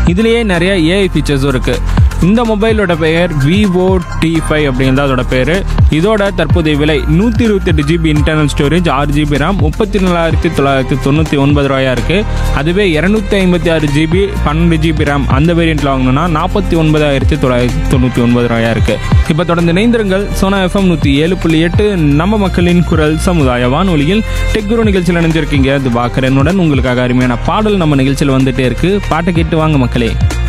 இதுலேயே நிறைய ஏஐ ஃபீச்சர்ஸும் இருக்குது இந்த மொபைலோட பெயர் விவோ டி ஃபைவ் அப்படிங்கிறது அதோட பேர் இதோட தற்போதைய விலை நூற்றி இருபத்தெட்டு ஜிபி இன்டர்னல் ஸ்டோரேஜ் ஆறு ஜிபி ரேம் முப்பத்தி நாலாயிரத்தி தொள்ளாயிரத்தி தொண்ணூற்றி ஒன்பது ரூபாயா இருக்குது அதுவே இரநூத்தி ஐம்பத்தி ஆறு ஜிபி பன்னெண்டு ஜிபி ரேம் அந்த வேரியண்ட்டில் வாங்கணும்னா நாற்பத்தி ஒன்பதாயிரத்தி தொள்ளாயிரத்தி தொண்ணூற்றி ஒன்பது ரூபாயா இருக்குது இப்போ தொடர்ந்து இணைந்திருங்கள் சோனா எஃப்எம் நூற்றி ஏழு புள்ளி எட்டு நம்ம மக்களின் குரல் சமுதாய வானொலியில் டெக் குரு நிகழ்ச்சியில் இணைஞ்சிருக்கீங்க திவாகரனுடன் உங்களுக்காக அருமையான பாடல் நம்ம நிகழ்ச்சியில் வந்துட்டே இருக்கு பாட்டை கேட்டு வாங்க மக்களே